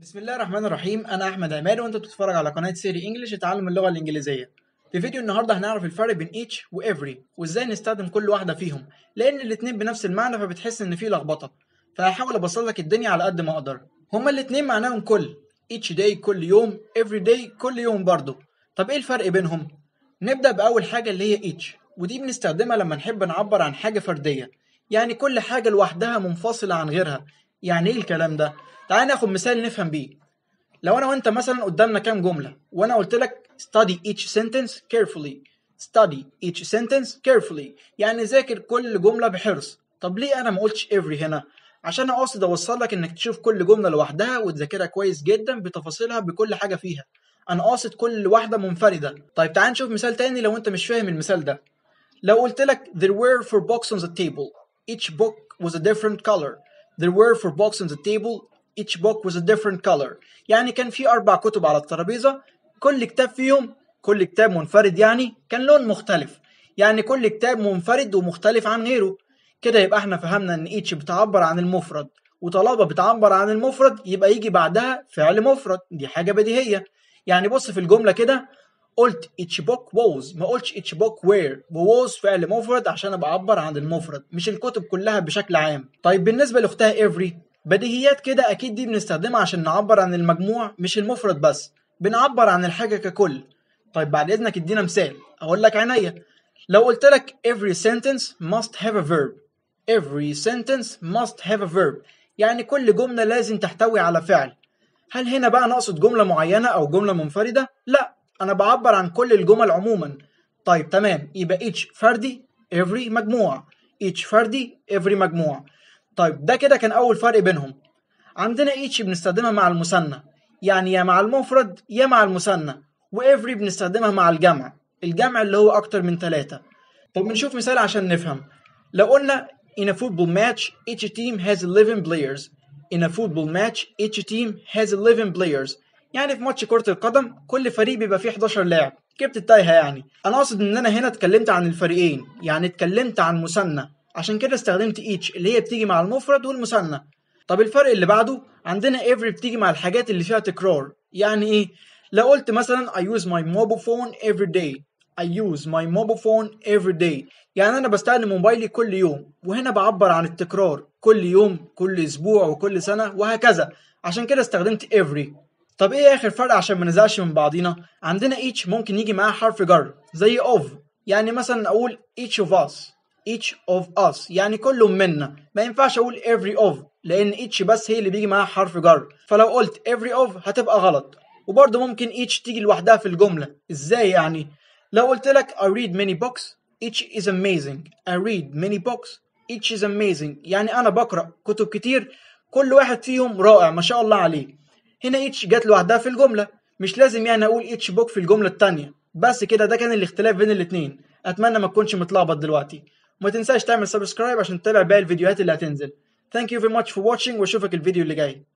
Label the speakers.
Speaker 1: بسم الله الرحمن الرحيم انا احمد عماد وانت بتتفرج على قناه سيري انجلش لتعلم اللغه الانجليزيه في فيديو النهارده هنعرف الفرق بين each و every وازاي نستخدم كل واحده فيهم لان الاتنين بنفس المعنى فبتحس ان في لخبطه فهحاول ابسط لك الدنيا على قد ما اقدر هما الاتنين معناهم كل each day كل يوم every day كل يوم برضه طب ايه الفرق بينهم نبدا باول حاجه اللي هي each ودي بنستخدمها لما نحب نعبر عن حاجه فرديه يعني كل حاجه لوحدها منفصله عن غيرها يعني ايه الكلام ده تعال ناخد مثال نفهم بيه لو انا وانت مثلا قدامنا كام جمله وانا قلت لك study each sentence carefully study each sentence carefully يعني ذاكر كل جمله بحرص طب ليه انا ما قلتش every هنا عشان اقصد اوصل لك انك تشوف كل جمله لوحدها وتذاكرها كويس جدا بتفاصيلها بكل حاجه فيها انا قاصد كل واحده منفرده طيب تعال نشوف مثال تاني لو انت مش فاهم المثال ده لو قلت لك there were four books on the table each book was a different color there were four books on the table each book was a different color يعني كان في أربع كتب على الترابيزة كل كتاب فيهم كل كتاب منفرد يعني كان لون مختلف يعني كل كتاب منفرد ومختلف عن غيره كده يبقى احنا فهمنا ان each بتعبر عن المفرد وطالما بتعبر عن المفرد يبقى يجي بعدها فعل مفرد دي حاجة بديهية يعني بص في الجملة كده قلت each book was ما قلتش each book were و was فعل مفرد عشان ابقى اعبر عن المفرد مش الكتب كلها بشكل عام طيب بالنسبة لاختها every بديهيات كده اكيد دي بنستخدمها عشان نعبر عن المجموع مش المفرد بس بنعبر عن الحاجة ككل طيب بعد اذنك ادينا مثال اقول لك عينيا لو قلت لك every sentence must have a verb every sentence must have a verb يعني كل جملة لازم تحتوي على فعل هل هنا بقى نقصد جملة معينة أو جملة منفردة؟ لا أنا بعبر عن كل الجمل عموما طيب تمام يبقى each فردي every مجموع each فردي every مجموع طيب ده كده كان أول فرق بينهم عندنا each بنستخدمها مع المثنى يعني يا مع المفرد يا مع المثنى وevery بنستخدمها مع الجمع الجمع اللي هو أكتر من ثلاثة طب بنشوف مثال عشان نفهم لو قلنا in a football match each team has 11 players in a football match each team has 11 players يعني في ماتش كرة القدم كل فريق بيبقى فيه 11 لاعب جبت التايهة يعني انا اقصد ان انا هنا اتكلمت عن الفريقين يعني اتكلمت عن مثنى عشان كده استخدمت each اللي هي بتيجي مع المفرد والمثنى طب الفرق اللي بعده عندنا every بتيجي مع الحاجات اللي فيها تكرار يعني ايه لو قلت مثلا I use my mobile phone every day I use my mobile phone every day يعني أنا بستخدم موبايلي كل يوم وهنا بعبر عن التكرار كل يوم كل أسبوع وكل سنة وهكذا عشان كده استخدمت every طب إيه آخر فرق عشان ما نزعلش من بعضينا عندنا each ممكن يجي معاه حرف جر زي of يعني مثلا أقول each of us each of us يعني كل منا ما ينفعش أقول every of لأن each بس هي اللي بيجي معاها حرف جر فلو قلت every of هتبقى غلط وبرضه ممكن each تيجي لوحدها في الجملة إزاي يعني لو قلت لك I read many books each is amazing I read many books each is amazing يعني أنا بقرأ كتب كتير كل واحد فيهم رائع ما شاء الله عليه هنا each جت لوحدها في الجملة مش لازم يعني أقول each book في الجملة التانية بس كده ده كان الاختلاف بين الاتنين أتمنى ما تكونش متلخبط دلوقتي وما تنساش تعمل سبسكرايب عشان تتابع باقي الفيديوهات اللي هتنزل Thank you very much for watching واشوفك الفيديو اللي جاي